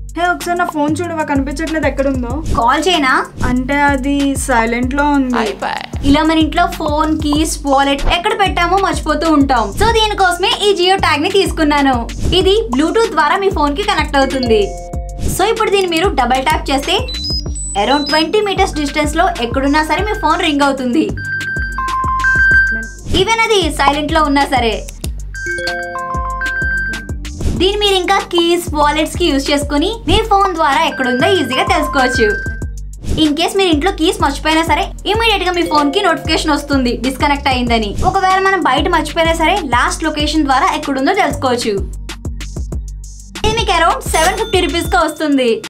హే ఒకసారి నా ఫోన్ చూడవా కనిపించట్లేదు ఎక్కడుందో కాల్ చేయనా అంటే అది సైలెంట్ లో ఉంది ఇలా మన ఇంట్లో ఫోన్ కీస్ వాలెట్ ఎక్కడ పెట్టామో మర్చిపోతూ ఉంటాం సో దీనికోసమే ఈ జియో ట్యాగ్ ని తీసుకున్నాను ఇది బ్లూటూత్ ద్వారా మీ ఫోన్ కి కనెక్ట్ అవుతుంది సో ఇప్పుడు దీన్ని మీరు డబల్ ట్యాప్ చేస్తే అరౌండ్ ట్వంటీ మీటర్స్ డిస్టెన్స్ లో ఎక్కడున్నా సరే మీ ఫోన్ రింగ్ అవుతుంది ఈవెన్ అది సైలెంట్ లో ఉన్నా సరే దీన్ని మీరు ఇంకా కీస్ వాలెట్స్ కి యూజ్ చేసుకుని మీ ఫోన్ ద్వారా ఎక్కడుందో ఈజీగా తెలుసుకోవచ్చు ఇన్ కేస్ మీరు ఇంట్లో కీస్ మర్చిపోయినా సరే ఇమీడియట్ గా మీ ఫోన్ కి నోటిఫికేషన్ వస్తుంది డిస్కనెక్ట్ అయిందని ఒకవేళ మనం బయట మర్చిపోయినా సరే లాస్ట్ లొకేషన్ ద్వారా ఎక్కడుందో తెలుసుకోవచ్చు ఇది మీకు అరౌండ్ సెవెన్ ఫిఫ్టీ రూపీస్ గా వస్తుంది